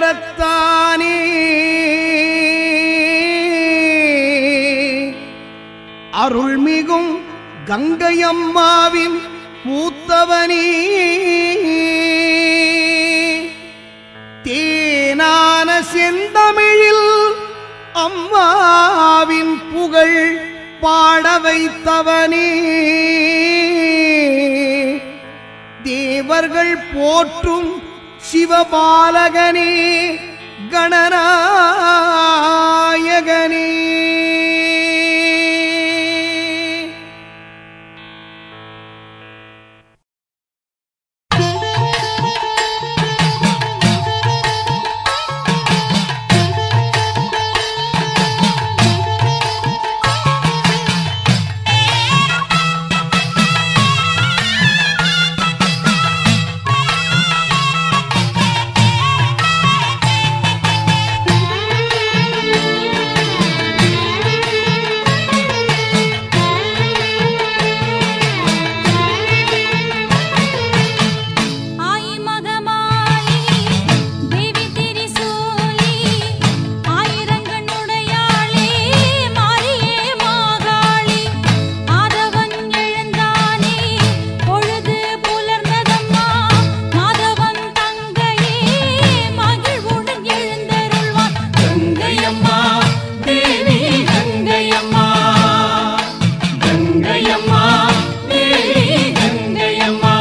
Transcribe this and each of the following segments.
வரத்தானே அருள்மிகும் கங்கையம்மாவின் மூத்தவனே தேனான செந்தமிழில் அம்மாவின் புகழ் பாட வைத்தவனே தேவர்கள் போற்றும் சிவபாலகனே கணநாயகனே ஆயி மகமாயி தேவி திரிசூலி ஆயிரங்கண்ணுடையாளே மாரியே மாகாளி ஆதவன் எழுந்தானே பொழுது புலர்ந்ததம்மா மாதவன் தங்கையே மகிழ்வுடன் எழுந்தருள்வான் கங்கையம்மா தேவி கங்கையம்மா கங்கையம்மா தேவி கங்கையம்மா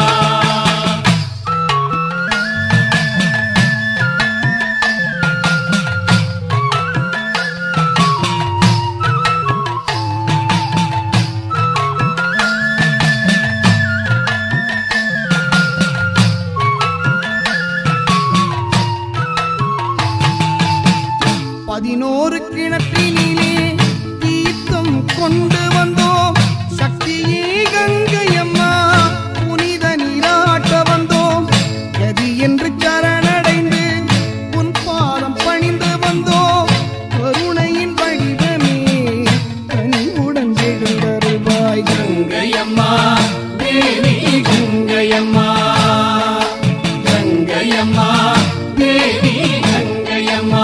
பதினோரு கிணற்றினிலே தீர்த்தம் கொண்டு வந்தோம் சக்தியே கங்கையம்மா புனித நீராட்ட வந்தோம் எதி என்று சரணடைந்து உன் பாதம் பணிந்து வந்தோம் கருணையின் வடிவமே கனிவுடன் எழுந்தருவாய் கங்கையம்மா தேவி கங்கையம்மா கங்கையம்மா தேவி கங்கையம்மா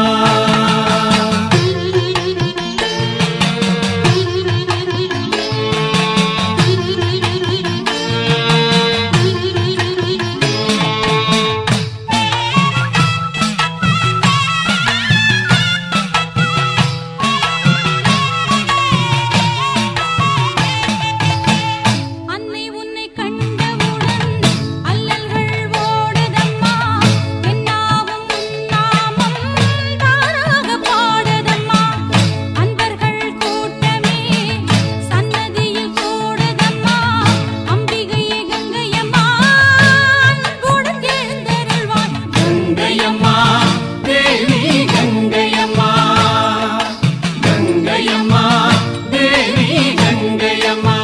அன்னை உன்னை கண்டவுடன் அல்லல்கள் ஓடுதம்மா என்னாவும் நாமம் தானாக பாடுதம்மா அன்பர்கள் கூட்டமே சன்னதியில் கூடுதம்மா அம்பிகையே கங்கையம்மா அன்புடன் எழுந்தருள்வான் கங்கையம்மா தேவி கங்கையம்மா கங்கையம்மா தேவி கங்கையம்மா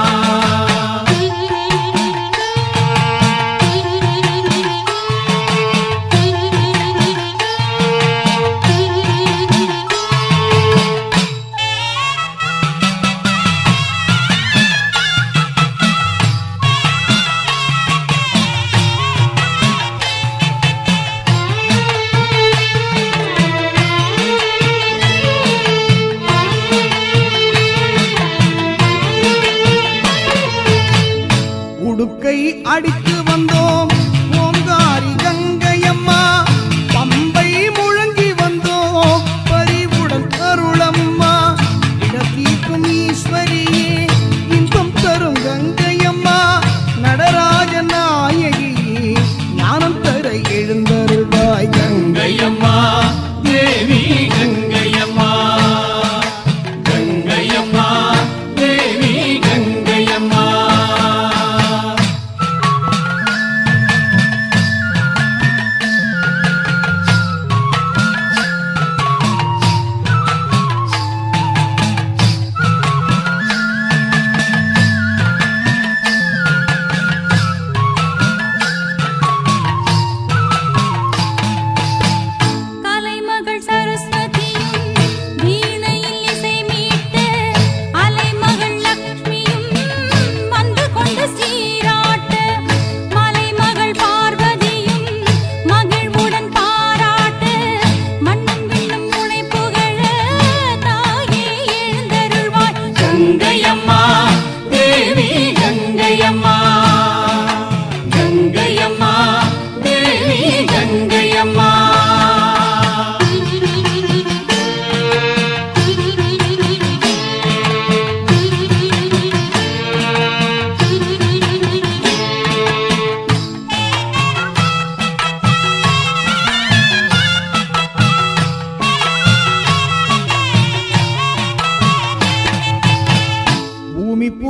உடுக்கை அடித்து வந்தோம் ஓங்காரி கங்கையம்மா பம்பை முழங்கி வந்தோம் பரிவுடன் அருளம்மா இடத்தீர்க்கும் ஈஸ்வரியே இன்பம் தரும் கங்கையம்மா நடராஜ நாயகியே ஞானம் தர எழுந்தருள்வாய் கங்கை கங்கையம்மா தேவி கங்கையம்மா கங்கையம்மா தேவி கங்கையம்மா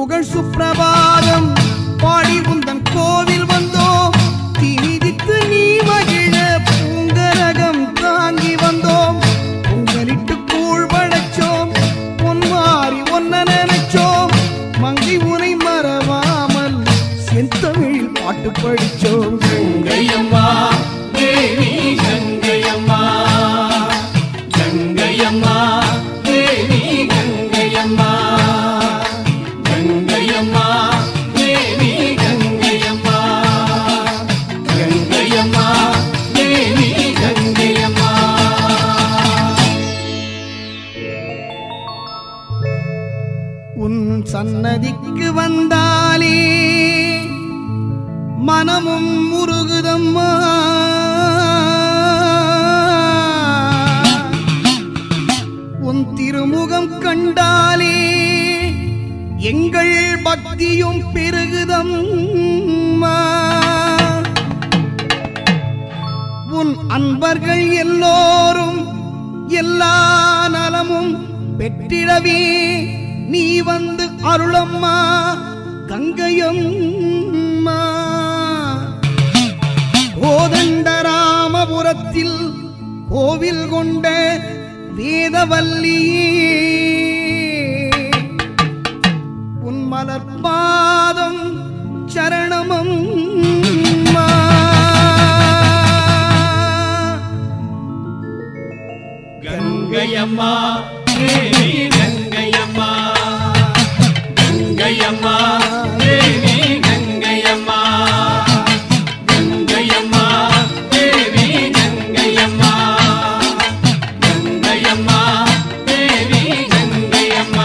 புகழ் சுப்பிரபாதம் பாடி உந்தன் கோவில் வந்தோம் தீதித்து நீ மகிழ பூங்கரகம் தாங்கி வந்தோம் பொங்கலிட்டு கூழ் படைச்சோம் பொன்மாறி ஒன்ன நினைச்சோம் மங்கை உனை மறவாமல் செந்தமிழில் பாட்டு படிச்சோம் கங்கையம்மா தேவி கங்கையம்மா கங்கையம்மா தேவி கங்கையம்மா கங்கையம்மா தேவி கங்கையம்மா கங்கையம்மா தேவி கங்கையம்மா உன் சன்னதிக்கு வந்தாலே மனமும் முருகுதம்மா உன் திருமுகம் கண்டாலே எங்கள் பக்தியும் பெருகுதம்மா உன் அன்பர்கள் எல்லோரும் எல்லா நலமும் பெற்றிடவே நீ வந்து அருளம்மா கங்கையம்மா கோதண்டராமபுரத்தில் கோவில் கொண்ட வேதவல்லியே உன் மலர்பாதம் சரணமம் கங்கையம்மா தேவி கங்கையம்மா கங்கையம்மா தேவி கங்கையம்மா கங்கையம்மா தேவி கங்கையம்மா கங்கையம்மா தேவி கங்கையம்மா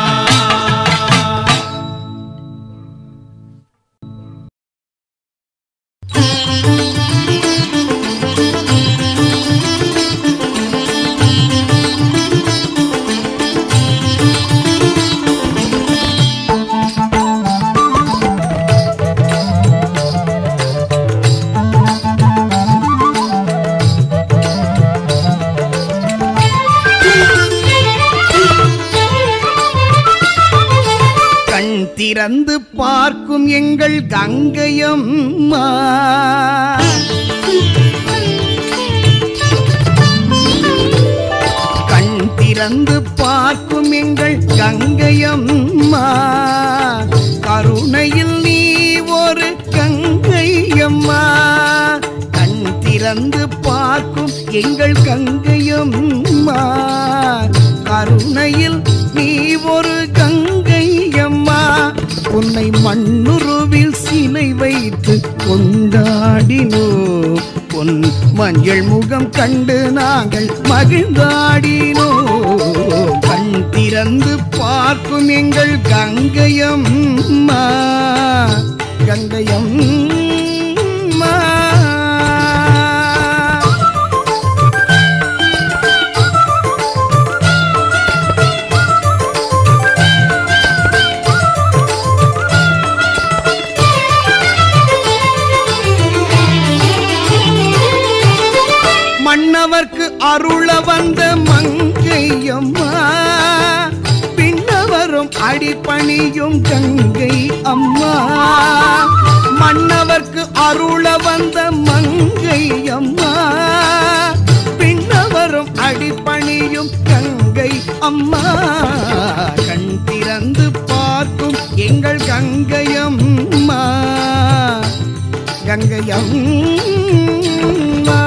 கண் திறந்து பார்க்கும் எங்கள் கங்கையம்மா கண் திறந்து பார்க்கும் எங்கள் கங்கையம்மா கருணையில் நீ ஒரு கங்கையம்மா கண் திறந்து பார்க்கும் எங்கள் கங்கையம்மா கருணையில் நீ ஒரு கங்கையம்மா உன்னை மண்ணுருவில் சிலை வைத்து கொண்டாடினோம் பொன் மஞ்சள் முகம் கண்டு நாங்கள் மகிழ்ந்தாடினோம் கண் திறந்து பார்க்கும் எங்கள் கங்கையம்மா கங்கையம்மா மன்னவர்க்கு அருள வந்த மங்கையம்மா பின்னவரும் அடிப்பணியும் கங்கை அம்மா மன்னவர்க்கு அருள வந்த மங்கை அம்மா பின்னவரும் அடிப்பணியும் கங்கை அம்மா கண் திறந்து பார்க்கும் எங்கள் கங்கையம்மா கங்கையம்மா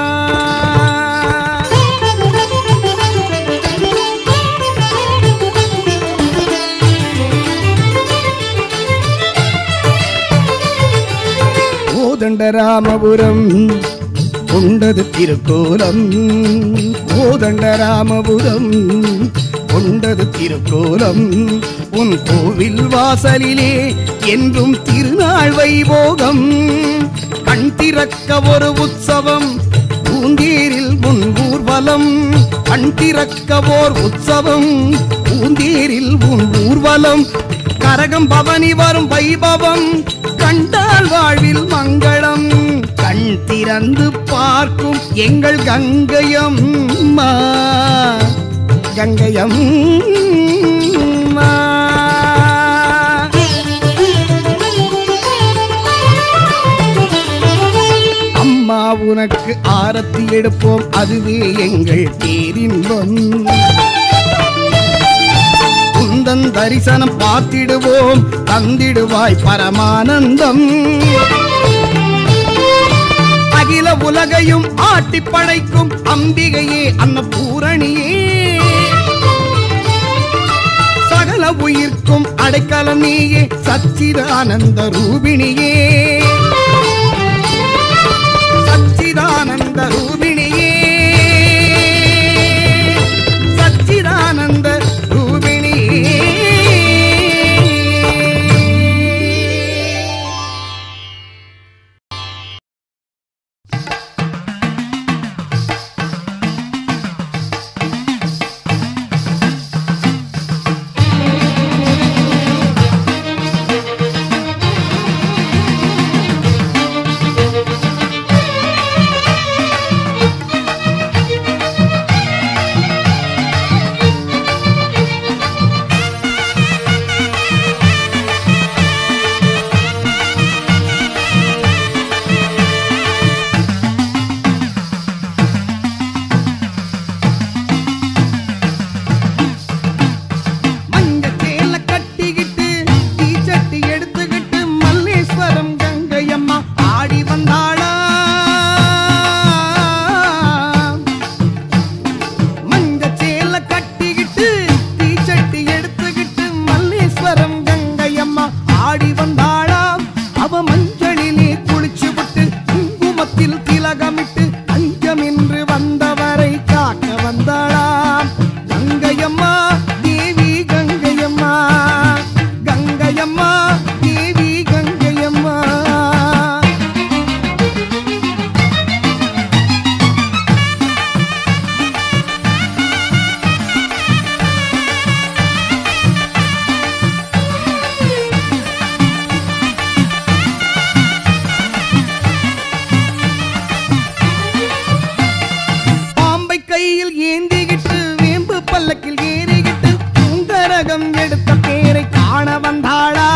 கோதண்டராமபுரம் கொண்டது திருக்கோலம் கோதண்டராமபுரம் கொண்டது திருக்கோலம் உன் கோவில் வாசலிலே என்றும் திருநாள் வைபோகம் கண் திறக்க ஒரு உற்சவம் பூந்தீரில் உன் ஊர்வலம் கண் திறக்க ஓர் உற்சவம் பூந்தீரில் உன் ஊர்வலம் கரகம் பவனி வரும் வைபவம் கண்டால் வாழ்வில் மங்களம் கண் திறந்து பார்க்கும் எங்கள் கங்கையம்மா கங்கையம்மா உனக்கு ஆரத்தி எடுப்போம் அதுவே எங்கள் பேரின்பம் குந்தன் தரிசனம் பார்த்திடுவோம் தந்திடுவாய் பரமானந்தம் அகில உலகையும் ஆட்டி படைக்கும் அம்பிகையே அன்னபூரணியே சகல உயிர்க்கும் அடைக்கலம் நீயே சச்சிதானந்த ரூபிணியே சச்சிதானந்த ரூபிணியே சச்சிதானந்த ரூபிணியே மஞ்ச சேல கட்டிக்கிட்டு தீச்சட்டி எடுத்துக்கிட்டு மல்லேஸ்வரம் கங்கையம்மா ஆடி வந்தாளா மஞ்ச சேல கட்டிக்கிட்டு தீச்சட்டி எடுத்துக்கிட்டு மல்லேஸ்வரம் கங்கையம்மா ஆடி வந்தாளா அவ மஞ்சளிலே குளிச்சு விட்டு குங்குமத்தில் திலகமிட்டு அஞ்சமின்று வந்தவரை காக்க வந்தாளாம் கங்கையம்மா தேவி கங்கையம்மா கங்கையம்மா தேவி கங்கையம்மா பாம்பை கையில் ஏந்திக்கிட்டு வேம்பு பல்லக்கில் ஏறிக்கிட்டு சுந்தரகம் எடுத்த பேரை காண வந்தாளா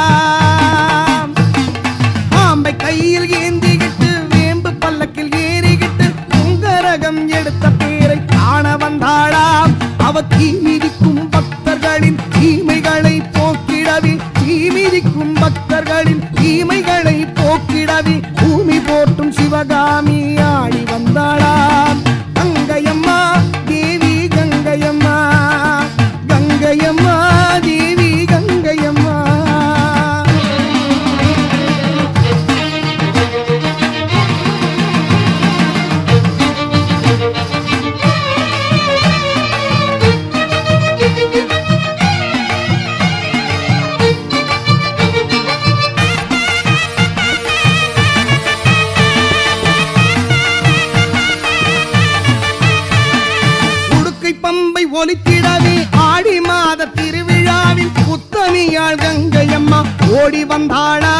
பாம்பை கையில் ஏந்திக்கிட்டு வேம்பு பல்லக்கில் ஏறிக்கிட்டு சுந்தரகம் எடுத்த பேரை காண வந்தாளாம் அவ தீமிதிக்கும் பக்தர்களின் தீமைகளை போக்கிடவே தீமிதிக்கும் பக்தர்களின் தீமைகளை போக்கிடவே பூமி போற்றும் சிவகாமி ஆடி வந்தாளாம் கங்கையம்மா தேவி கங்கையம்மா கங்கையம்மா தேவி கங்கையம்மா உடுக்கை பம்பை ஒலித்திடவே ஆடி மாத திருவிழாவில் புத்தமியாள் கங்கையம்மா ஓடி வந்தாளா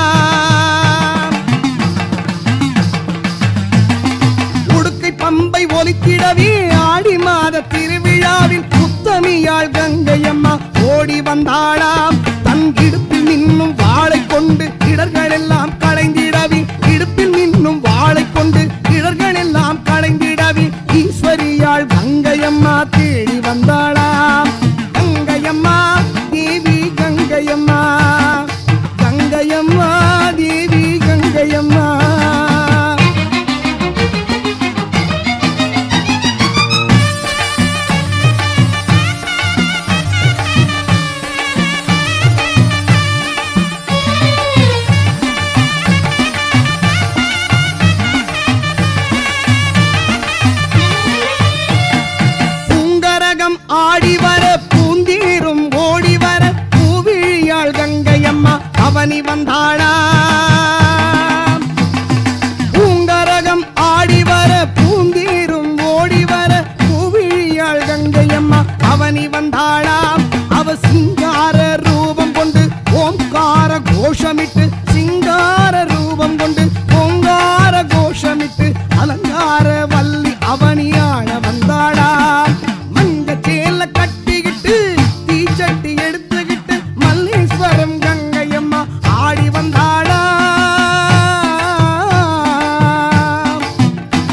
உடுக்கை பம்பை ஒலித்திடவே ஆடி மாத திருவிழாவில் புத்தமியாள் கங்கையம்மா ஓடி வந்தாளாம் தன் இடுப்பில் நின்னும் வாளை கொண்டு இடர்கள் எல்லாம் களைந்திடவி இடுப்பில் நின்னும் வாளை கொண்டு இடர்கள் எல்லாம் களைந்திடவி ஈஸ்வரியாள் கங்கையம்மா தேடி வந்தாளாம் கங்கையம்மா தேவி கங்கையம்மா கங்கையம்மா தேவி கங்கையம்மா பூங்கரகம் ஆடி வர பூந்தீரும் ஓடி வர பூவிழியாள் கங்கையம்மா அவனி வந்தாளா பூங்கரகம் ஆடி வர பூந்தீரும் ஓடி வர பூவிழியாள் கங்கையம்மா அவனி வந்தாளாம் அவ சிங்கார ரூபம் கொண்டு ஓம்கார கோஷமிட்டு சிங்கார ரூபம் கொண்டு ஓங்கார கோஷமிட்டு அலங்கார வள்ளி அவனியாழ வந்தாளா மஞ்ச சேல கட்டிக்கிட்டு தீச்சட்டி எடுத்துக்கிட்டு மல்லேஸ்வரம் கங்கையம்மா ஆடி வந்தாளா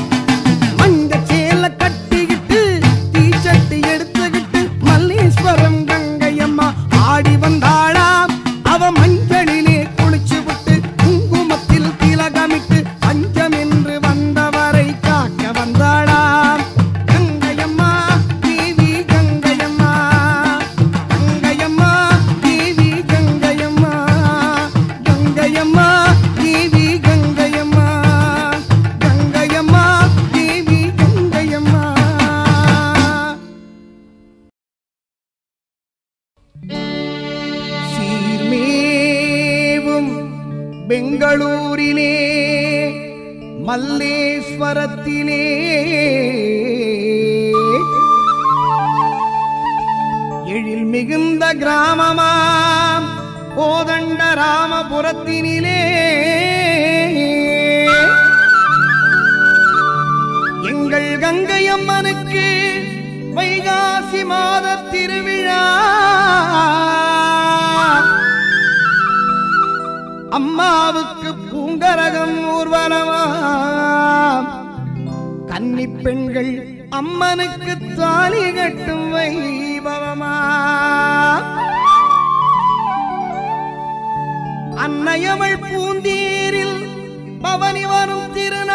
பெங்களூரிலே மல்லேஸ்வரத்திலே எழில் மிகுந்த கிராமமாம் கோதண்ட ராமபுரத்தினிலே எங்கள் கங்கை அம்மனுக்கு வைகாசி மாத திருவிழா அம்மாவுக்கு பூங்கரகம் ஊர்வலமாம் கன்னி பெண்கள் அம்மனுக்கு தாலி கட்டும் வைபவமா அன்னையவள் பூந்தீரில் பவனி வரும்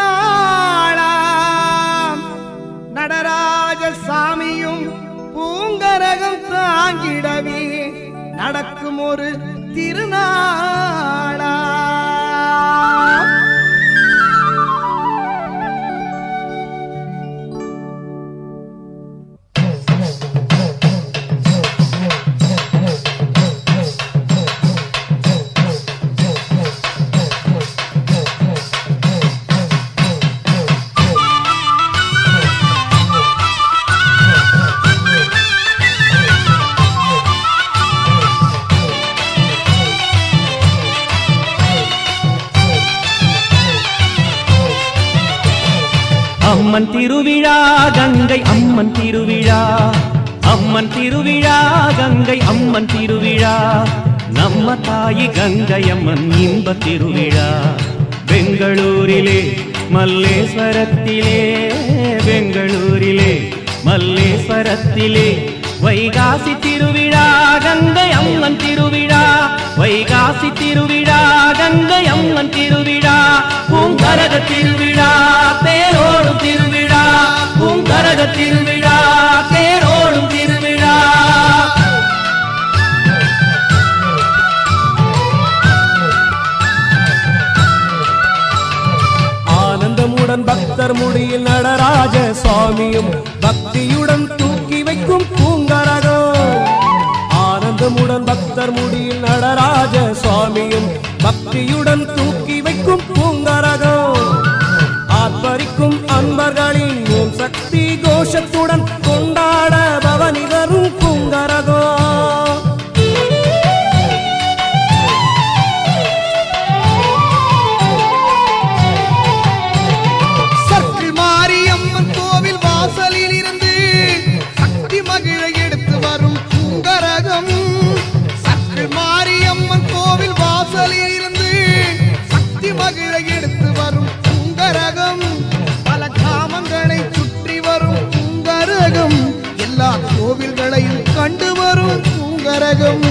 திருநாளாம் நடராஜ சாமியும் பூங்கரகம் தாங்கிடவே நடக்கும் ஒரு திருநாளா அம்மன் திருவிழா கங்கை அம்மன் திருவிழா அம்மன் திருவிழா கங்கை அம்மன் திருவிழா நம்ம தாயி கங்கை அம்மன் இன்ப திருவிழா பெங்களூரிலே மல்லேஸ்வரத்திலே பெங்களூரிலே மல்லேஸ்வரத்திலே வைகாசி திருவிழா கங்கை அம்மன் திருவிழா வைகாசி திருவிழா கங்கை அம்மன் திருவிழா பூங்கரக திருவிழா தேரோடும் திருவிழா பூங்கரக திருவிழா தேரோடும் திருவிழா ஆனந்தமுடன் பக்தர் முடியில் நடராஜ சுவாமியும் பக்தியுடன் தூக்கி வைக்கும் பூங்கரகம் ஆனந்தமுடன் பக்தர் முடியில் நடராஜ சுவாமியும் பக்தியுடன் தூக்கி வைக்கும் பூங்கரகம் ஆர்ப்பரிக்கும் அன்பர்களின் ஓம் சக்தி கோஷத்துடன் கொண்டாட பவனி வரும் பூங்கரகம் சர்க்கிள் மாரியம்மன் கோவில் வாசலில் இருந்து சக்தி மகிழ எடுத்து வரும் பூங்கரகம் சர்க்கிள் மாரியம்மன் கோவில் வாசலில் இருந்து சக்தி மகிழ எடுத்து வரும் பூங்கரகம் பல கிராமங்களை சுற்றி வரும் பூங்கரகம் எல்லா கோவில்களையும் கண்டு வரும் பூங்கரகம்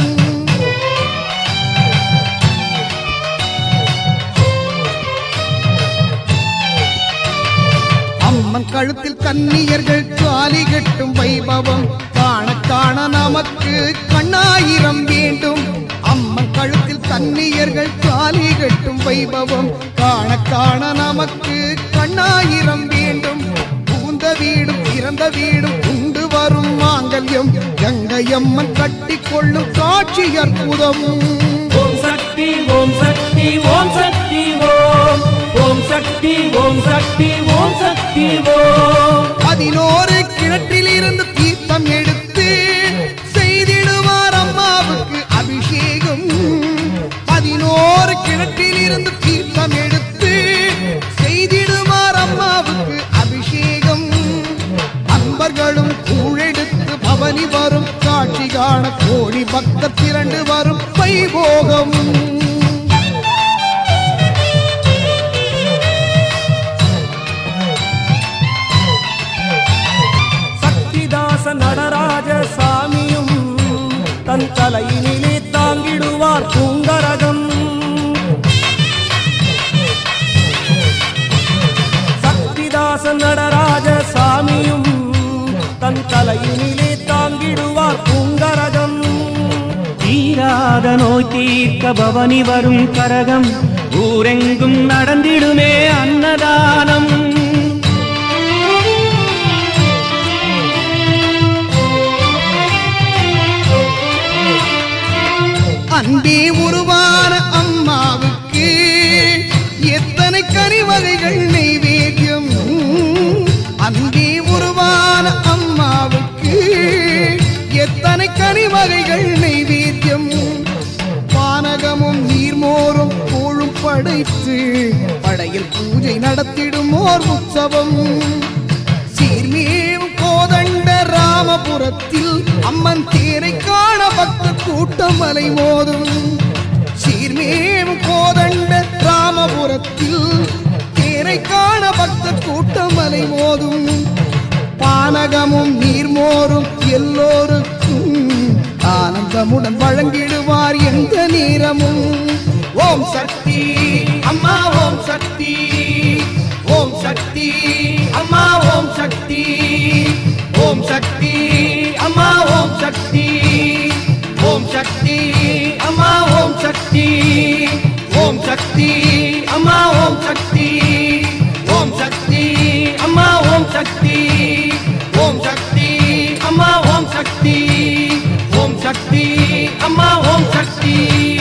அம்மன் கழுத்தில் கன்னியர்கள் காலி கட்டும் வைபவம் காண காண நமக்கு கண்ணாயிரம் வேண்டும் அம்மன் கழுத்தில் கன்னியர்கள் காலி கட்டும் வைபவம் காண காண நமக்கு கண்ணாயிரம் வேண்டும் புகுந்த வீடும் இறந்த வீடும் உண்டு வரும் மாங்கல்யம் கங்கையம்மன் கட்டி கொள்ளும் காட்சி அற்புதம் ஓம் சக்தி ஓம் சக்தி ஓம் சக்தி ஓம் ஓம் சக்தி ஓம் சக்தி ஓம் சக்தி ஓம் பதினோரு கிணற்றில் இருந்து தீர்த்தம் எடுத்து செய்திடுவார் அம்மாவுக்கு அபிஷேகம் பதினோரு கிணற்றில் இருந்து தீர்த்தம் எடுத்து செய்திடுவார் அம்மாவுக்கு அபிஷேகம் அன்பர்களும் கூழெடுத்து பவனி வரும் காட்சி காண கோடி பக்தர் திரண்டு வரும் வைபோகம் சக்திதாச நடராஜ சாமியும் தன் தலையினிலே தாங்கிடுவார் பூங்கரகம் சக்திதாச நடராஜ சாமியும் தன் தலையினிலே தாங்கிடுவார் பூங்கரகம் தீராத நோய் தீர்க்க பவனி வரும் கரகம் ஊரெங்கும் நடந்திடுமே அன்னதானம் அன்பே உருவான அம்மாவுக்கு வகைகள் நெய்வேத்தியம் பானகமும் நீர்மோரும் கூழும் படைத்து படையில் பூஜை நடத்திடும் ஓர் உற்சவம் சீர்மேவும் கோதண்ட ராமபுரத்தில் அம்மன் தேரை காண பக்த கூட்டம் அலை மோதும் சீர்மேவும் கோதண்ட ராமபுரத்தில் தேரை காண பக்த கூட்டம் அலை மோதும் பானகமும் நீர்மோரும் எல்லோருக்கும் ஆனந்தமுடன் வழங்கிடுவார் எந்த நேரமும் ஓம் சக்தி அம்மா ஓம் சக்தி ஓம் சக்தி அம்மா ஓம் சக்தி ஓம் சக்தி அம்மா ஓம் சக்தி ஓம் சக்தி அம்மா ஓம் சக்தி ஓம் சக்தி அம்மா ஓம் சக்தி ஓம் சக்தி அம்மா ஓம் சக்தி ஓம் சக்தி அம்மா ஓம் சக்தி ஓம் சக்தி அம்மா ஓம் சக்தி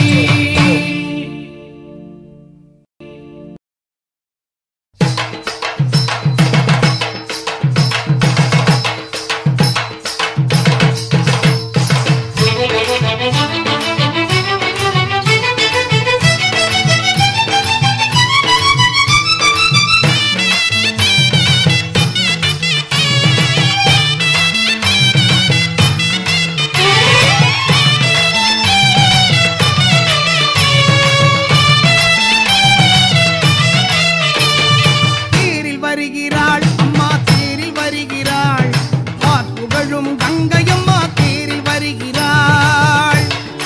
தேரில் வருகிறாள் அம்மா தேரில் வருகிறாள் ஆர் புகழும் கங்கையம்மா தேரில் வருகிறாள்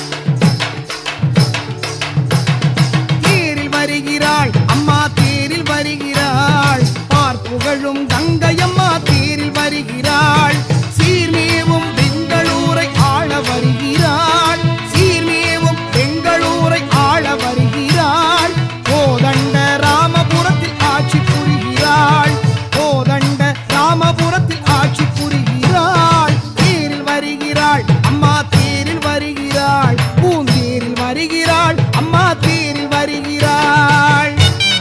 தேரில் வருகிறாள் அம்மா தேரில் வருகிறாள் பார் புகழும் கங்கையம்மா தேரில் வருகிறாள் சீர்மேவும் பெங்களூரை ஆள வருகிறாள் சீர்மேவும் பெங்களூரை ஆள வருகிறாள் கோதண்ட ராமபுரத்தில் ஆட்சி புரிகிறாள் கோதண்ட ராமபுரத்தில் ஆட்சி புரிகிறாள் தேரில் வருகிறாள் அம்மா தேரில் வருகிறாள் பூந்தேரில் வருகிறாள் அம்மா தேரில் வருகிறாள்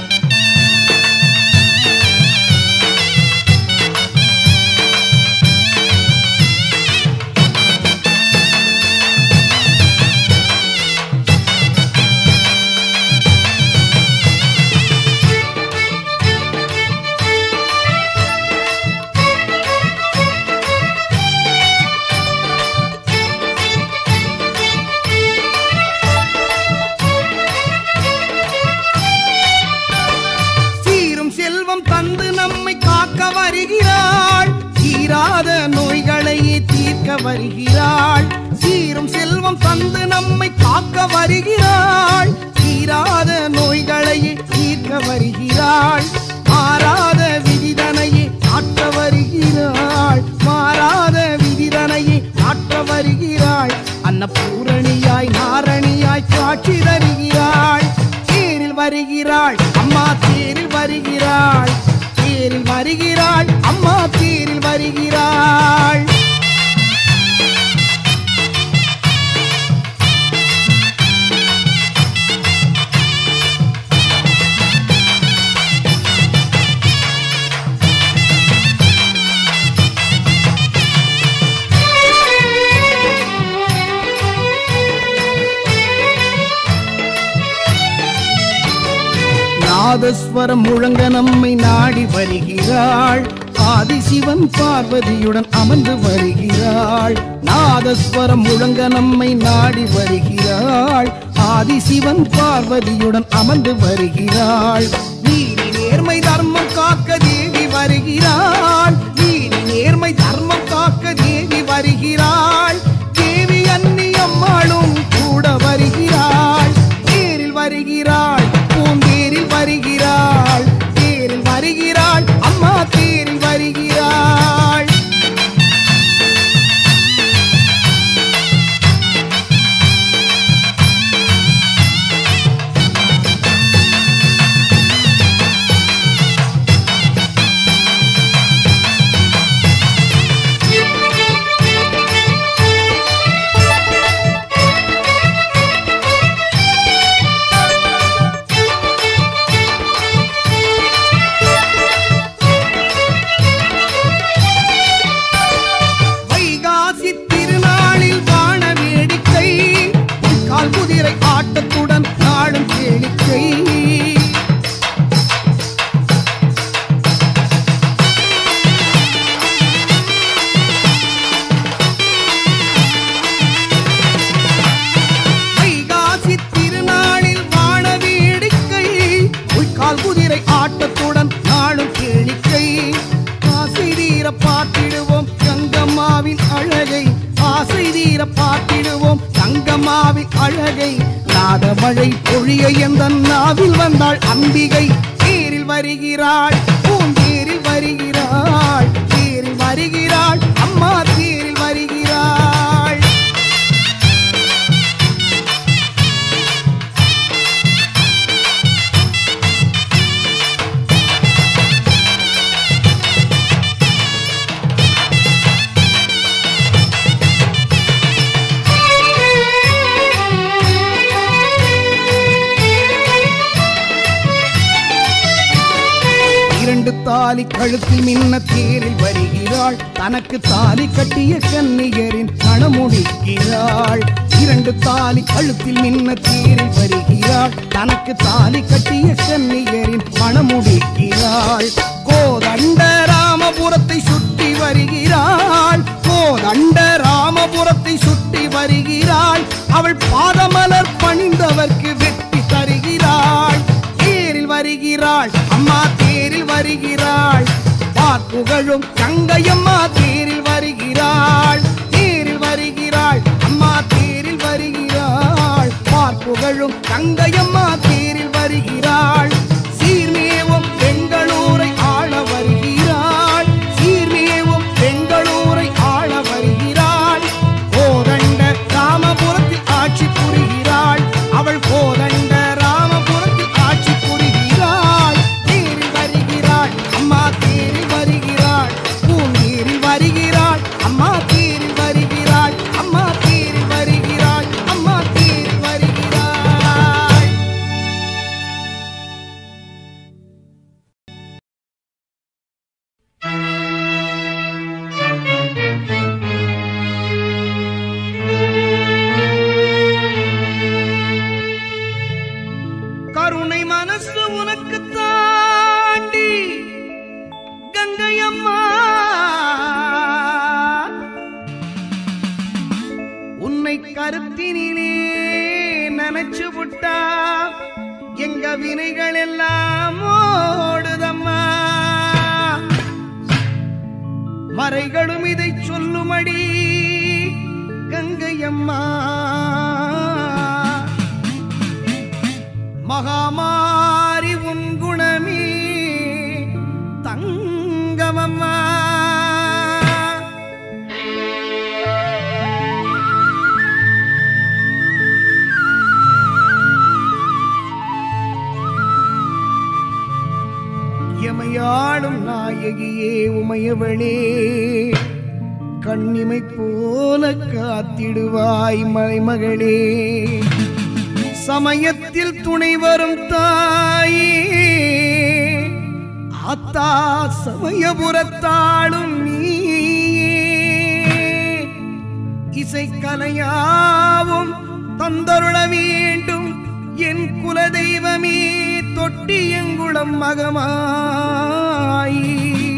சீரும் செல்வம் தந்து நம்மை காக்க வருகிறாள் தீராத நோய்களை தீர்க்க வருகிறாள் சீரும் செல்வம் தந்து நம்மை காக்க வருகிறாள் தீராத நோய்களை தீர்க்க வருகிறாள் மாறாத விதிதனையை ஆற்ற வருகிறாள் மாறாத விதிதனையை ஆற்ற வருகிறாள் அன்னபூரணியாய் நாரணியாய் காட்சி தருகிறாள் தேரில் வருகிறாள் அம்மா தேரில் வருகிறாள் தேரில் வருகிறாள் அம்மா தேரில் வருகிறாள் நாதஸ்வரம் முழங்க நம்மை நாடி வருகிறாள் ஆதிசிவன் பார்வதியுடன் அமர்ந்து வருகிறாள் நாதஸ்வரம் முழங்க நம்மை நாடி வருகிறாள் ஆதிசிவன் பார்வதியுடன் அமர்ந்து வருகிறாள் நீதி நேர்மை தர்மம் காக்க தேவி வருகிறாள் நீதி நேர்மை தர்மம் காக்க தேவி வருகிறாள் தேவி அன்னி அம்மாளும் கூட வருகிறாள் தேரில் வருகிறாள் பூந்தேரில் வருகிறாள் தேரில் வருகிறாள் அம்மா தேரில் வருகிறாள் Thank you. குளிர பார்த்திடுவோம் தங்கம்மாவின் அழகை நாதமழை பொழிய எந்த நாவில் வந்தாள் அம்பிகை தேரில் வருகிறாள் பூந்தேரில் வருகிறாள் தேரில் வருகிறாள் அம்மா தேரில் வருகிறாள் இரண்டு தாலி கழுத்தில் மின்ன தேரில் வருகிறாள் தனக்கு தாலி கட்டிய கன்னியரின் மணமுடிக்கிறாள் இரண்டு தாலி கழுத்தில் மின்ன தேரில் வருகிறாள் தனக்கு தாலி கட்டிய கன்னியரின் மணமுடிக்கிறாள் கோதண்ட ராமபுரத்தை சுற்றி வருகிறாள் கோதண்ட ராமபுரத்தை சுற்றி வருகிறாள் அவள் பாதமலர் பணிந்தவர்க்கு வெற்றி தருகிறாள் தேரில் வருகிறாள் அம்மா தேரில் வருகிறாள் பார்ப்புகழும் கங்கையம்மா தேரில் வருகிறாள் தேரில் வருகிறாள் அம்மா தேரில் வருகிறாள் பார்ப்புகழும் கங்கையம்மா தேரில் வருகிறாள் சீர்மேவும் பெங்களூரை ஆள வருகிறாள் சீர்மேவும் பெங்களூரை ஆள வருகிறாள் கோதண்ட ராமபுரத்தில் ஆட்சி புரிகிறாள் அவள் கோதண்ட ராமபுரத்தில் ஆட்சி புரிகிறாள் தேரில் வருகிறாள் அம்மா தேரில் வருகிறாள் பூந்தேரில் வருகிறாள் அம்மா தேரில் வருகிறாள் அம்மா தேரில் வருகிறாள் அம்மா தேரில் வருகிறாள் கருணை மனசு உனக்கு தாண்டி கங்கையம்மா உன்னை கருத்தினிலே நினைச்சு விட்டா எங்க வினைகள் எல்லாம் ஓடுதம்மா மறைகளும் இதை சொல்லுமடி கங்கையம்மா மகாமாரி உன் குணமே தங்கமம்மா எமையாடும் நாயகியே உமையவளே கண்ணிமை போல காத்திடுவாய் மலைமகளே சமயத்தில் துணை வரும் தாயே ஆத்தா சமயபுரத்தாளும் நீயே இசைக்கலையாவும் தந்தருள வேண்டும் என் குலதெய்வமே தொட்டியங்குளம் மகமாயி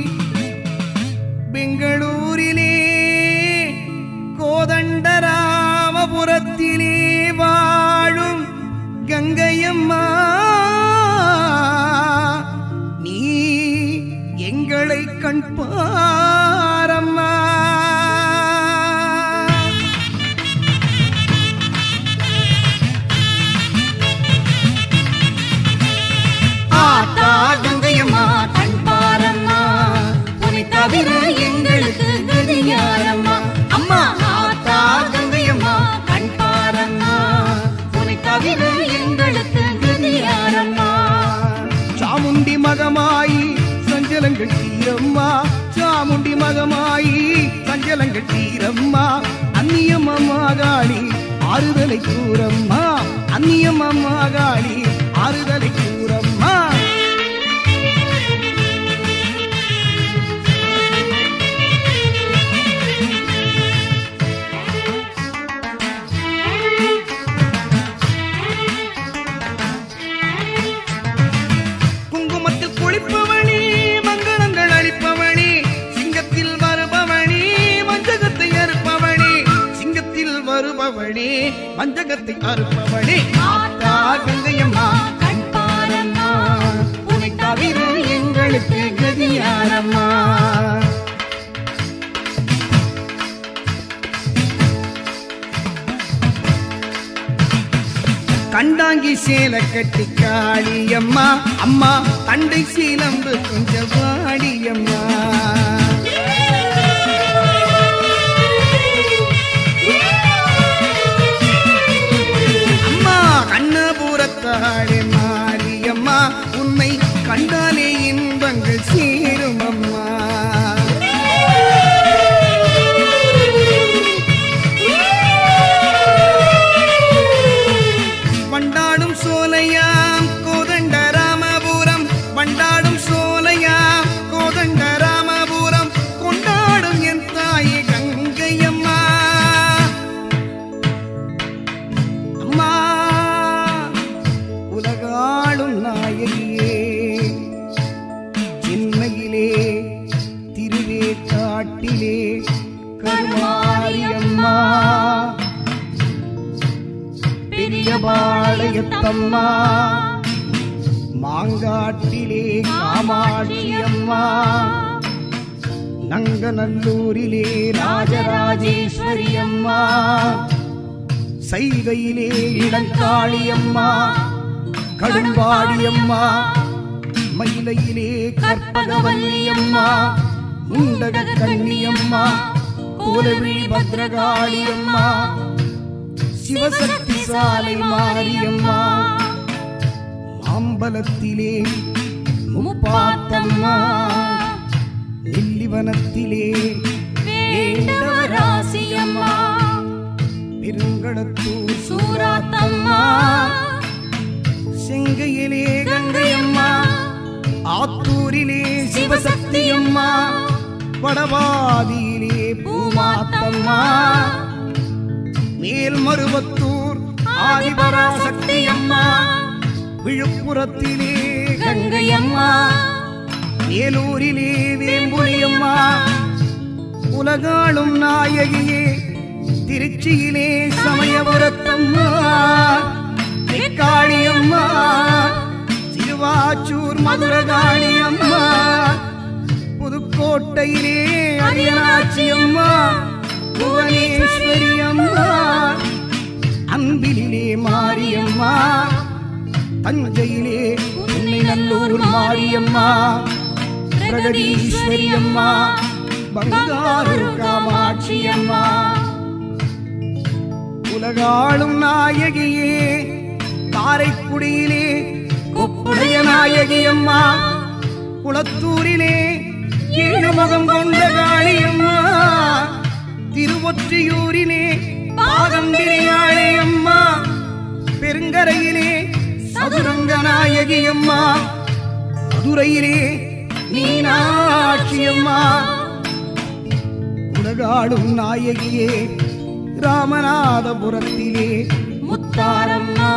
பெங்களூரிலே கோதண்டராமபுரத்திலே வாழும் கங்கையம்மா நீ எங்களை கண் பாரம்மா ஆத்தா கங்கையம்மா கண் பாரம்மா உன்னை தவிர எங்களுக்கு கதியாரம்மா அம்மா ஆத்தா கங்கையம்மா கண் பாரம்மா உன்னை தவிர எங்களுக்கு கதியாரம்மா சாமுண்டி மகமாயி சஞ்சலங்கள் தீரம்மா சாமுண்டி மகமாயி சஞ்சலங்கள் தீரம்மா அந்நியம் அம்மாகாளி ஆறுதலை கூறம்மா அந்நியம் அம்மாகாளி ஆறுதலை கூறம்மா குங்குமத்தில் குளிப்பவளி மங்களங்கள் அளிப்பவளி சிங்கத்தில் வருபவளி மஞ்சகத்தை அறுப்பவளி சிங்கத்தில் வருபவளி மஞ்சகத்தை அறுப்பவளி ஆத்தா கங்கையம்மா கண் பாரம்மா உன்னை தவிர எங்களுக்கு கதியாரம்மா கண்டாங்கி சேல கட்டி காளியம்மா அம்மா தண்டை சீலம்பு கொஞ்சம் வாடியம்மா அம்மா கண்ணபுரத்தாளே மாரியம்மா உன்னை கண்டாலே இன்பங்கள் சேரும் அம்மா வண்டாடும் சோலையாம் கோதண்ட ராமபுரம் வண்டாடும் சோலையாம் கோதண்ட ராமபுரம் கொண்டாடும் என் தாயே கங்கையம்மா அம்மா உலகாளும் நாயகியே சென்னையிலே திருவே காட்டிலே கருமாரியம்மா பெரியபாளையத்தம்மா மாங்காட்டிலே காமாட்சி அம்மா நங்கநல்லூரிலே ராஜராஜேஸ்வரி அம்மா சைகையிலே இளங்காளி அம்மா கடும்பாடி அம்மா மயிலையிலே கற்பகவல்லி அம்மா முண்டக கண்ணி அம்மா கோலவிழி பத்ரகாளி அம்மா சிவசக்தி சாலை மாரியம்மா மாம்பலத்திலே முப்பாத்தம்மா நெல்லிவனத்திலே வேண்டவராசியம்மா பெருங்கடத்தூர் சூராத்தம்மா செங்கையிலே கங்கையம்மா ஆத்தூரிலே சிவசக்தி அம்மா வடவாதியிலே பூமாத்தம்மா மேல்மருவத்தூர் ஆதிபராசக்தி அம்மா விழுப்புரத்திலே கங்கையம்மா வேலூரிலே வேம்புலியம்மா உலகாளும் நாயகியே திருச்சியிலே சமயபுரத்தம்மா காளியம்மா திருவாச்சூர் மதுரகாளி அம்மா புதுக்கோட்டையிலே அரியனாட்சி அம்மா புவனேஸ்வரி அம்மா அன்பிலே மாரியம்மா தஞ்சையிலே உன்னை நல்லூர் மாரியம்மா பிரகதீஸ்வரி அம்மா பங்காரு காமாட்சி அம்மா உலகாளும் நாயகியே காரைக்குடியிலே கொப்புடைய நாயகி அம்மா குளத்தூரிலே ஏழு மகம் கொண்ட காளியம்மா திருவொற்றியூரிலே பாகம்பிரியாளே அம்மா பெருங்கரையிலே சதுரங்க நாயகி அம்மா மதுரையிலே மீனாட்சி அம்மா உலகாளும் நாயகியே ராமநாதபுரத்திலே முத்தாரம்மா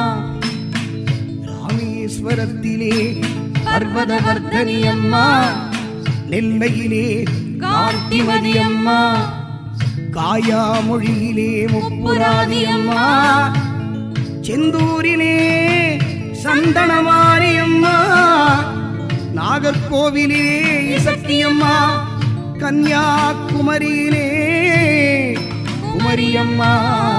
ராமேஸ்வரத்திலே பர்வதவர்தனி அம்மா நெல்லையிலே கார்த்திமதி அம்மா காயாமொழியிலே முப்புராதி அம்மா செந்தூரிலே சந்தனமாரி அம்மா நாகர்கோவிலே இசக்தி அம்மா கன்னியாகுமரியிலே குமரியம்மா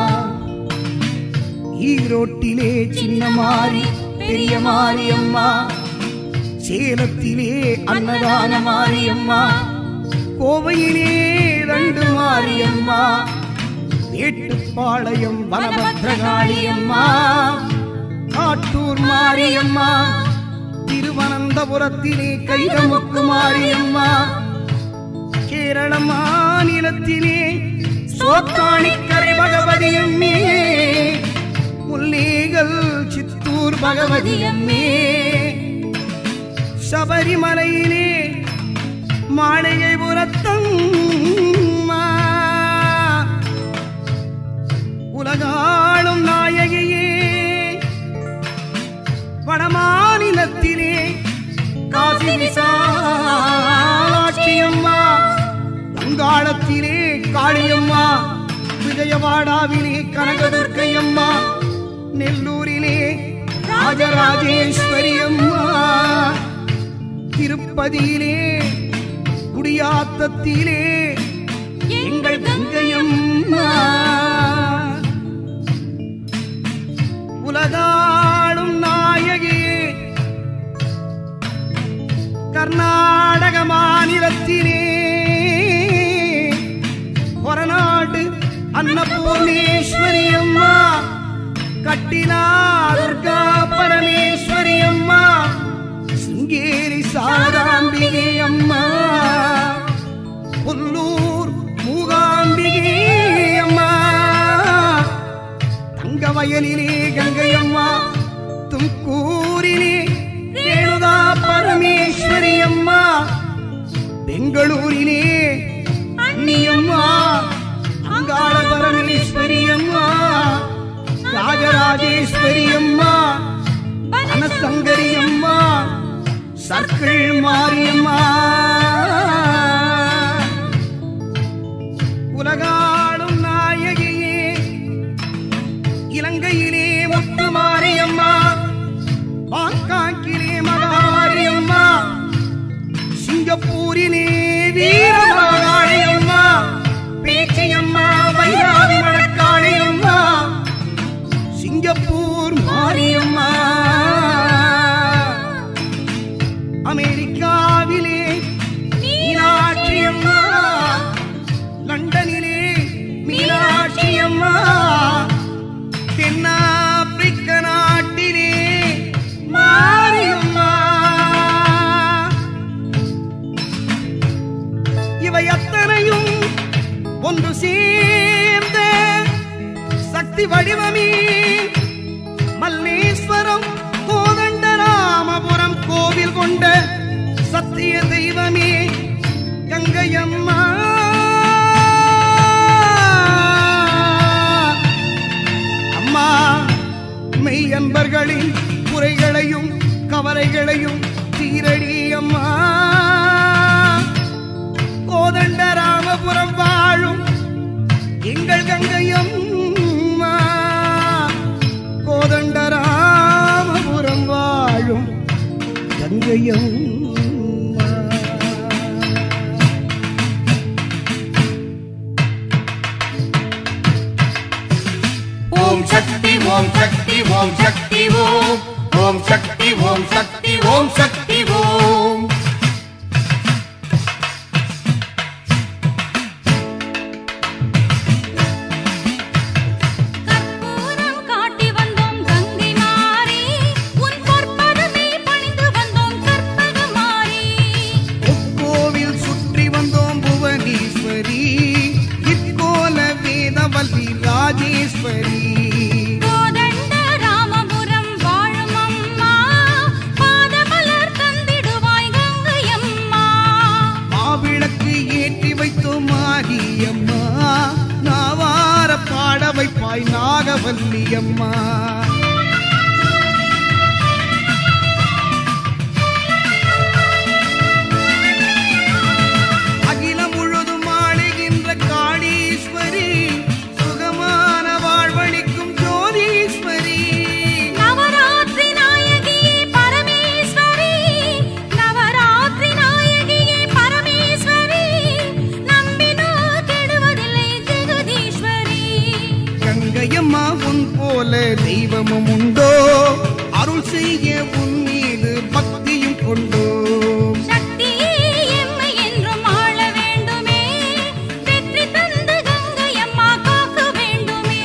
ஈரோட்டிலே சின்ன மாறி பெரிய மாரியம்மா சேலத்திலே அன்னதான மாரியம்மா கோவையிலே ரெண்டு மாரியம்மா மேட்டுப்பாளையம் வனபத்ரகாளியம்மா காட்டூர் மாரியம்மா திருவனந்தபுரத்திலே கைதமுக்கு மாரியம்மா கேரள மாநிலத்திலே சோத்தாணிக்கரை பகவதி அம்மே முல்லேகல் சித்தூர் பகவதி அம்மே சபரிமலையிலே மாளிகைபுரத்தம்மா உலகாளும் நாயகியே வடமாநிலத்திலே காசி விசாலாட்சியம்மா வங்காளத்திலே காளியம்மா விஜயவாடாவிலே கனகதுர்க்கையம்மா நெல்லூரிலே ராஜராஜேஸ்வரி அம்மா திருப்பதியிலே குடியாத்தத்திலே எங்கள் கங்கையம்மா உலகா பரமேஸ்வரி அம்மா கட்டிலா துர்கா பரமேஸ்வரி அம்மா சிங்கேரி சாரதாம்பிகை அம்மா புல்லூர் மூகாம்பிகை அம்மா தங்க வயலிலே கங்கை அம்மா தும்கூரிலே ரேணுதா பரமேஸ்வரி அம்மா பெங்களூரிலே அண்ணியம்மா அங்காள பரமேஸ்வரி அம்மா ராஜராஜேஸ்வரி அம்மா அனசங்கரி அம்மா சர்க்கிள் மாரியம்மா உலகாடும் நாயகியே இலங்கையிலே முத்து மாரியம்மா பாங்காக்கிலே மகாரியம்மா சிங்கப்பூரிலே வீரமாகாளியம்மா பேச்சியம்மா வைராவி மணக்காளியம்மா சிங்கப்பூர் மாரியம்மா அமெரிக்காவிலே மீனாட்சி அம்மா லண்டனிலே மீனாட்சி அம்மா தென்னாப்பிரிக்க நாட்டிலே மாரியம்மா இவை அத்தனையும் ஒன்று சேர்ந்த சக்தி வடிவமே மல்லேஸ்வரம் கோதண்டராமபுரம் கோவில் கொண்ட சத்திய தெய்வமே கங்கையம்மா அம்மா மெய் அன்பர்களின் குறைகளையும் கவலைகளையும் தீரடி அம்மா கோதண்ட ராமபுரம் வாழும் எங்கள் கங்கையம்மா கோதண்ட ராமபுரம் வாழும் கங்கையம்மா ஓம் சக்தி ஓம் சக்தி ஓம் சக்தி ஓம் ஓம் சக்தி ஓம் சக்தி ஓம் சக்தி ஓம் கற்பூரம் காட்டி வந்தோம் கங்கை மாறி உன் பொற்பதமே பணிந்து வந்தோம் கற்பகமாறி கோவில் சுற்றி வந்தோம் புவனேஸ்வரி இக்கோல வேதவல்லி ராஜேஸ்வரி கோதண்ட ராமபுரம் வாழும் அம்மா பாதமலர் தந்திடுவாய் கங்கை அம்மா மாவிளக்கு ஏற்றி வைத்தோம் மாரியம்மா நாவார பாட வைப்பாய் நாகவல்லி அம்மா அகிலம் முழுதும் ஆளுகின்ற காளீஸ்வரி சுகமான வாழ்வழிக்கும் ஜோதீஸ்வரி நவராத்திரி நாயகியே பரமேஸ்வரி நவராத்திரி நாயகியே பரமேஸ்வரி நம்பினோ கெடுவதில்லை ஜெகதீஸ்வரி கங்கையம்மா உன் போல தெய்வமும் உண்டோ அருள் செய்ய உன் மீது பக்தியும் கொண்டோ சக்தியே எம்மை என்றும் ஆள வேண்டுமே வெற்றி தந்து கங்கை அம்மா காக்க வேண்டுமே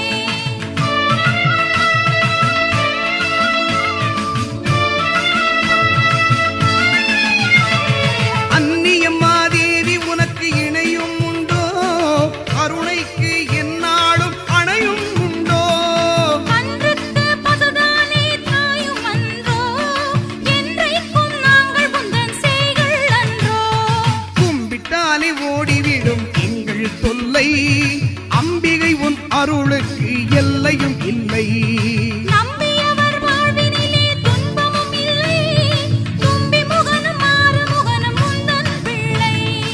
அந்நியம்மா தேவி உனக்கு இணையும் உண்டோ கருணைக்கு எந்நாளும் அணையும் உண்டோ அன்றுக்கு பசுதானே தாயும் அன்றோ என்றைக்கும் நாங்கள் உந்தன் செய்கள் அன்றோ கும்பிட்டாலே ஓடிவிடும் எங்கள் தொல்லை அம்பிகை உன் அருளுக்கு எல்லையும் இல்லை நம்பியவர் வாழ்வினிலே துன்பமும் இல்லை தும்பி முகனும் மாறு முகனும் உந்தன் பிள்ளை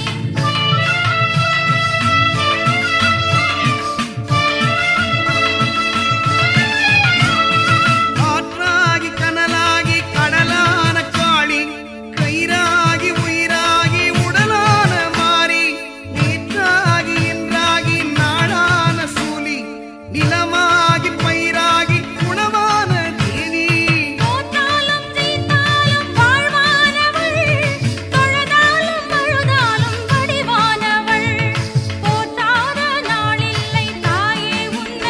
காற்றாகி கனலாகி கடலான காளி கயிறாகி உயிராகி உடலான மாறி நேற்றாகி என்றாகி நாளான சூலி நிலமாகி பயிராகி உணவான தேவி தோற்றாலும் ஜெயித்தாலும் வாழ்வானவள் தொழுதாலும் அழுதாலும் வடிவானவள் போற்றாத நாளில்லை தாயே உன்னை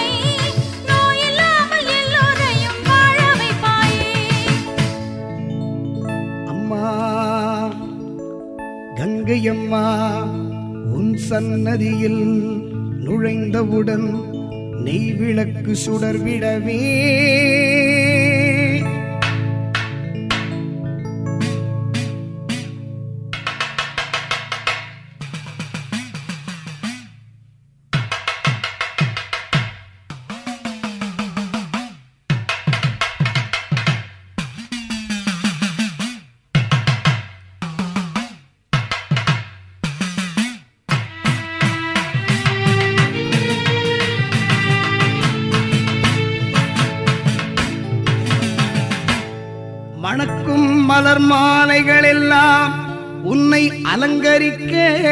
கங்கையம்மா உன் சன்னதியில் நுழைந்தவுடன் நெய் விளக்கு சுடர்விடவே மணக்கும் மலர் மாலைகள் எல்லாம் உன்னை அலங்கரிக்க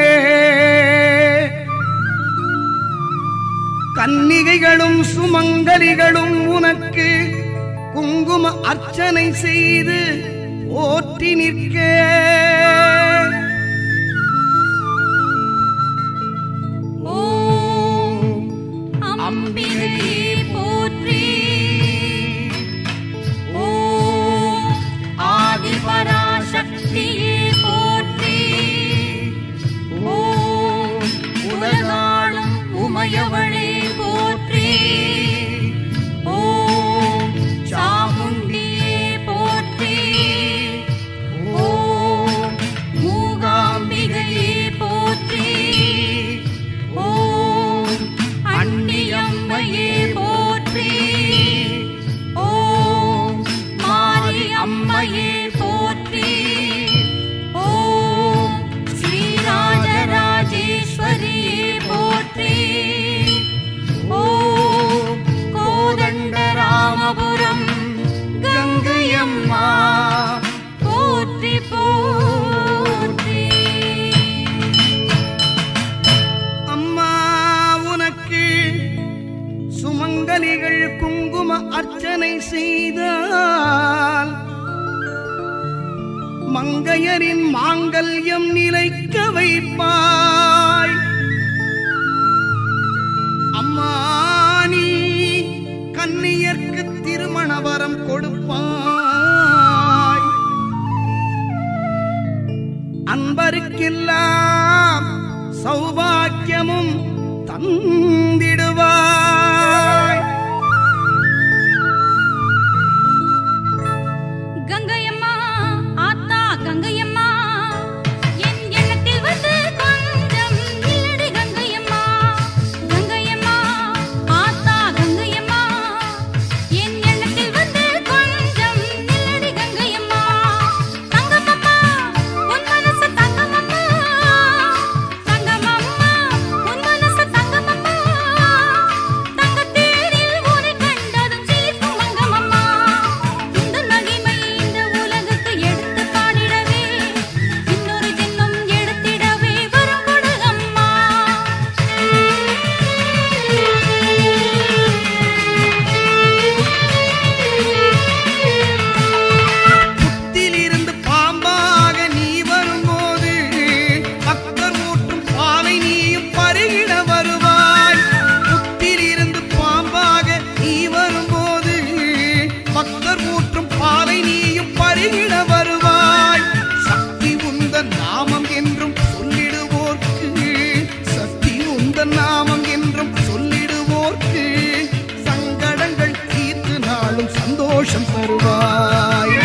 கன்னிகைகளும் சுமங்கலிகளும் உனக்கு குங்கும அர்ச்சனை செய்து போற்றி நிற்க ஓம் அம்பிகை போற்றி ஓம் ஆதிபராசக்தியே போற்றி ஓம் உலகாளும் உமையவளே போற்றி ஓம் சாமுண்டியே போற்றி ஓம் மூகாம்பிகையே போற்றி ஓம் அன்னியம்மையே போற்றி ஓம் மாரி அம்மையே போற்றி ஓம் ஸ்ரீராஜராஜேஸ்வரியே போற்றி ஓம் கோதண்டராமபுரம் கங்கையம்மா போற்றி போற்றி அம்மா உனக்கு சுமங்கலிகள் குங்கும அர்ச்சனை செய்தால் மங்கையரின் மாங்கல்யம் நிலைக்க வைப்பாய் அம்மா நீ கன்னியர்க்கு திருமண வரம் கொடுப்பாய் அன்பருக்கெல்லாம் சௌபாக்கியமும் தந்திடுவாய் கங்கையம்மா ஆத்தா கங்கையம்மா என் எண்ணத்தில் வந்து கொஞ்சம் நில்லடி கங்கையம்மா கங்கையம்மா ஆத்தா கங்கையம்மா என் எண்ணத்தில் வந்து கொஞ்சம் நில்லடி கங்கையம்மா தங்கமம்மா உன் மனசு தங்கமம்மா தங்கமம்மா உன் மனசு தங்கமம்மா தங்கத்தேரில் உன்னை கண்டதும் சிலிர்க்கும் மங்கமம்மா இந்த மகிமை இந்த உலகுக்கு எடுத்து பாடிடவே இன்னொரு ஜென்மம் எடுத்திடவே வரம் கொடு அம்மா புத்திலிருந்து பாம்பாக நீ வரும்போது பக்தர் ஊற்றும் பாலை நீயும் பருகிட வருவாய் புத்திலிருந்து பாம்பாக நீ வரும்போது பக்தர் ஊற்றும் பாலை நீயும் பருகிட வருவாய் சக்தி உந்த நாமம் என்றும் சொல்லிடுவோர்க்கு சக்தி உந்த நாமம் என்றும் சொல்லிடுவோர்க்கு சங்கடங்கள் தீர்த்து நாளும் சந்தோஷம் தருவாய்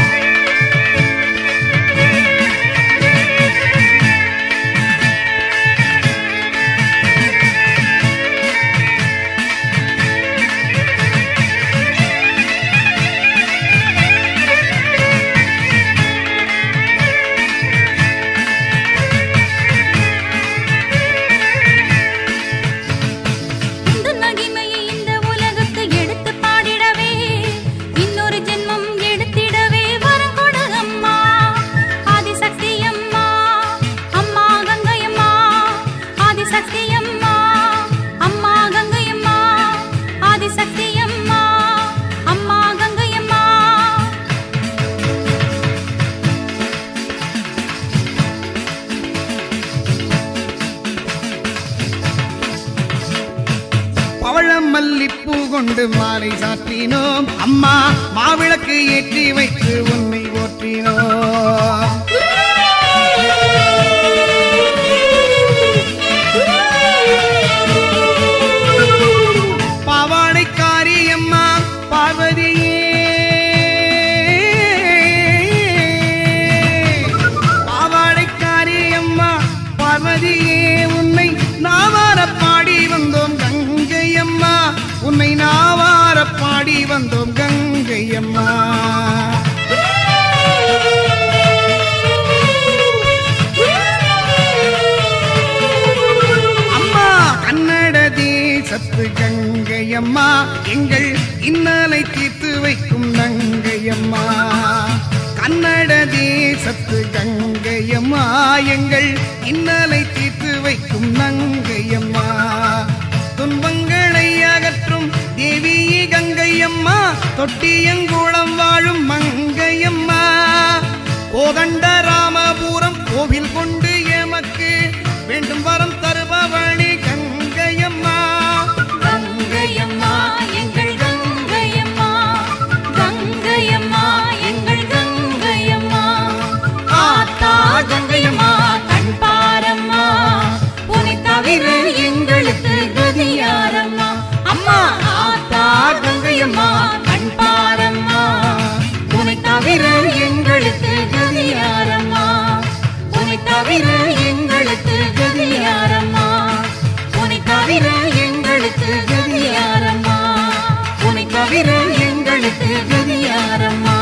இந்த மகிமையை இந்த உலகுக்கு எடுத்து பாடிடவே இன்னொரு ஜென்மம் எடுத்திடவே வரம் கொடு அம்மா ஆதிசக்தி அம்மா அம்மா கங்கையம்மா ஆதிசக்தி அம்மா அம்மா கங்கையம்மா ஆதிசக்தி அம்மா அம்மா கங்கையம்மா பவழம் மல்லிப்பூ கொண்டு மாலை சாற்றினோம் அம்மா மாவிளக்கு ஏற்றி வைத்து உன்னை போற்றினோம் வந்தோம் கங்கையம்மா அம்மா கன்னட தேசத்து கங்கையம்மா எங்கள் இன்னலை தீர்த்து வைக்கும் நங்கையம்மா கன்னட தேசத்து கங்கையம்மா எங்கள் இன்னலை தீர்த்து வைக்கும் நங்கையம்மா துன்பங்களை அகற்றும் தேவி கங்கையம்மா தொட்டியங்குளம் வாழும் மங்கையம்மா கோதண்ட ராமபுரம் கோவில் கொண்டு எமக்கு வேண்டும் வரம் தருபவழி கங்கையம்மா கங்கையம்மா எங்கள் கங்கையம்மா கங்கையம்மா எங்கள் கங்கையம்மா ஆத்தா கங்கையம்மா கண் பாரம்மா உன்னை தவிர எங்களுக்கு கதியாரம்மா அம்மா ஆத்தா கங்கையம்மா கண் பாரம்மா உன்னை தவிர எங்களுக்கு கதியாரம்மா உன்னை தவிர எங்களுக்கு கதியாரம்மா உன்னை தவிர எங்களுக்கு கதியாரம்மா உன்னை தவிர எங்களுக்கு கதியாரம்மா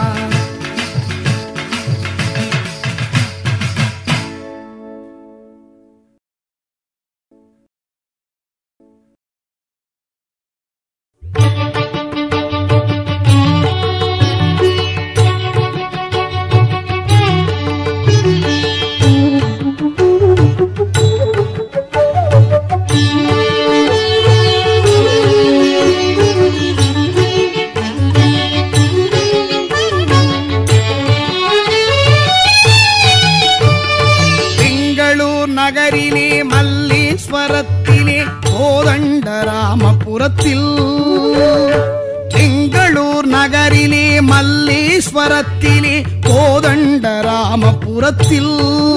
பெங்களூர் நகரிலே மல்லீஸ்வரத்திலே கோதண்டராமபுரத்தில் பெங்களூர் நகரிலே மல்லீஸ்வரத்திலே கோதண்டராமபுரத்தில்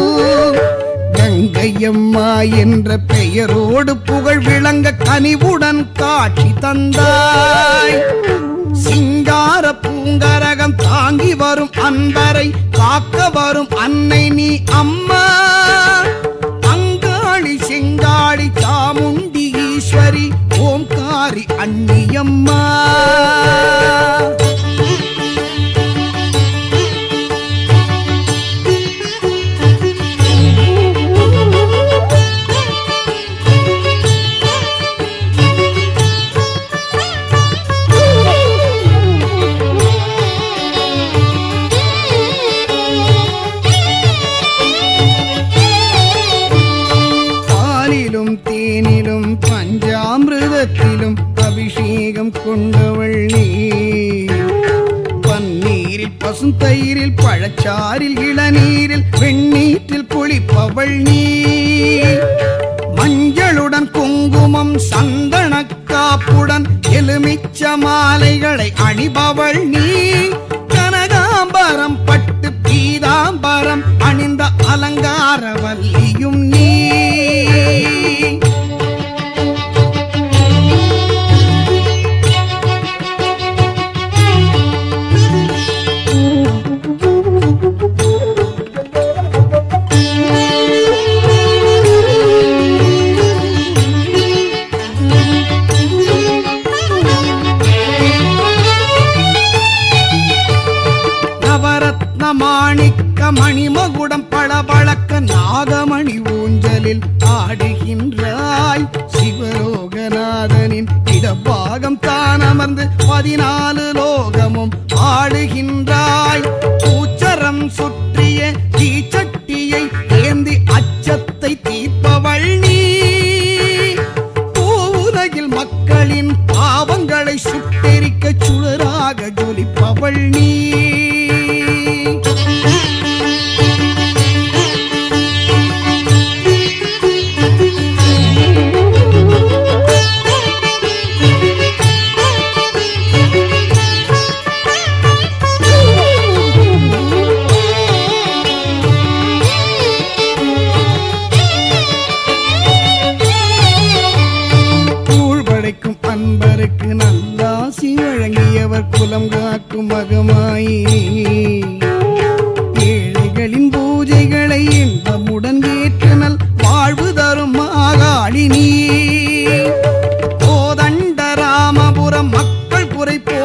கங்கையம்மா என்ற பெயரோடு புகழ் விளங்க கனிவுடன் காட்சி தந்தாய் சிங்கார பூங்கரகம் தாங்கி வரும் அன்பரை காக்க வரும் அன்னை நீ அம்மா அங்காளி செங்காளி சாமுண்டி ஈஸ்வரி ஓம்காரி அன்னியம்மா பாலிலும் தேனிலும் பஞ்சாமிருதத்திலும் அபிஷேகம் கொண்டவள் நீ பன்னீரில் பசுந்தயிரில் பழச்சாறில் இளநீரில் வெண்ணீற்றில் குளிப்பவள் நீ மஞ்சளுடன் குங்குமம் சந்தன காப்புடன் எலுமிச்ச மாலைகளை அணிபவள் நீ கனகாம்பரம் பட்டு பீதாம்பரம் அணிந்த அலங்காரவல்லியும் நீ நவரத்ன மாணிக்க மணிமகுடம் பளபளக்க நாகமணி ஊஞ்சலில் ஆடுகின்றாய் சிவலோகநாதனின் இடப்பாகம் தான் அமர்ந்து பதினாலு லோகமும் ஆடுகின்றாய் பூச்சரம் சுற்றிய தீச்சட்டியை ஏந்தி அச்சத்தை தீர்ப்பவள் நீ பூவுலகில் மக்களின் பாவங்களை சுட்டெரிக்க சுடராக ஜொலிப்பவள் நீ கூழ் படைக்கும் அன்பருக்கு நல்லாசி வழங்கியவர் குலம் காக்கும் மகமாயி ஏழைகளின் பூஜைகளை இன்பமுடன் ஏற்று நல் வாழ்வு தரும் மாகாளி நீ கோதண்ட ராமபுரம் மக்கள் குறை போ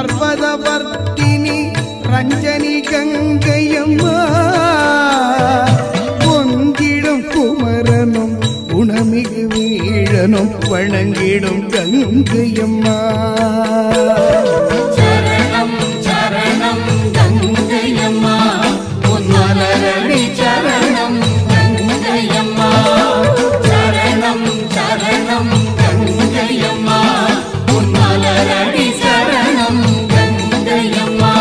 பர்வதவர்த்தினி ரஞ்சனி கங்கையம்மா பொங்கிடும் குமரனும் குணமிகு வீழனும் வணங்கிடும் கங்கையம்மா சரணம் சரணம் கங்கையம்மா உன் மலரடி சரணம் கங்கையம்மா சரணம் சரணம் கங்கையம்மா உன் மலரடி சரணம் கங்கையம்மா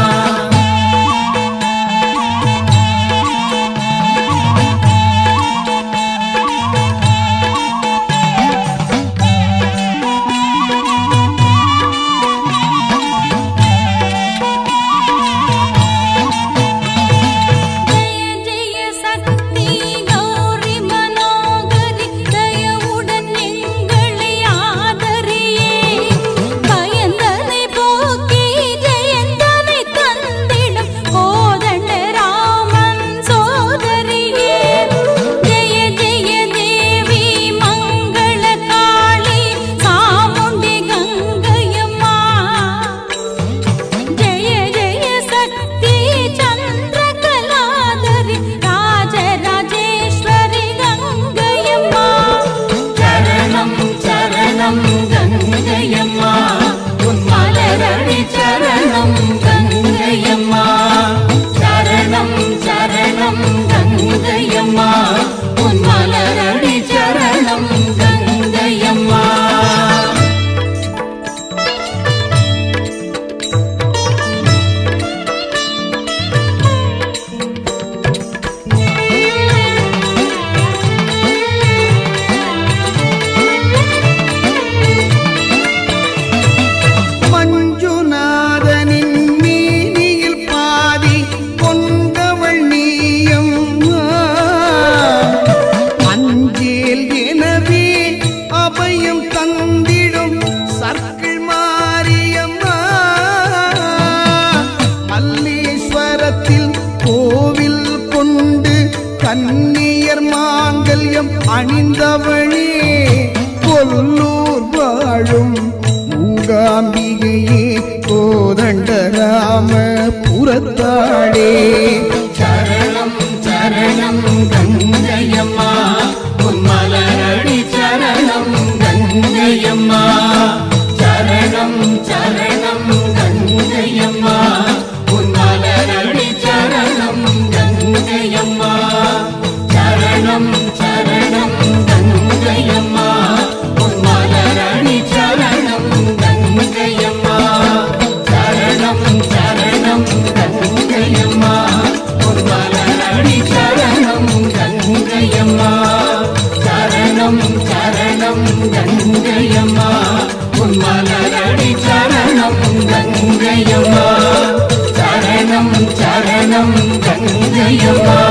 ஜெய ஜெய சக்தி கௌரி மனோகரி தயவுடன் எங்களை ஆதரியே பயந்தனை போக்கி ஜெயந்தனை தந்திடும் கோதண்ட ராமன் சோதரியே ஜெய ஜெய தேவி மங்கள காளி சாமுண்டி கங்கையம்மா ஜெய ஜெய சக்தி சந்திரகலாதரி ராஜராஜேஸ்வரி கங்கையம்மா சரணம் சரணம் கங்கையம்மா உன் மலரடி சரணம் கங்கையம்மா சரணம் சரணம் கங்கையம்மா உன் மலரடி சரணம் கங்கையம்மா மஞ்சுநாதனின் மீனியில் பாதி கொண்டவள் நீயம்மா அஞ்சேல் எனவே அபயம் தந்திடும் சர்க்கிள் மாரியம்மா மல்லீஸ்வரத்தில் கோவில் கொண்டு கன்னியர் மாங்கல்யம் அணிந்தவளே கொல்லூர் வாழும் மூகாம்பிகையே கோதண்டராம புறத்தாளே சரணம் சரணம் கங்கையம்மா உன் மலரடி சரணம் கங்கையம்மா சரணம் சரணம் கங்கையம்மா உன் மலரடி சரணம் கங்கையம்மா சரணம் சரணம் கங்கையம்மா உன் மலரடி சரணம் கங்கையம்மா சரணம் சரணம் கங்கையம்மா உன் மலரடி சரணம் கங்கையம்மா சரணம் சரணம் கங்கையம்மா உன் மலரடி சரணம் கங்கையம்மா சரணம் சரணம் கங்கையம்மா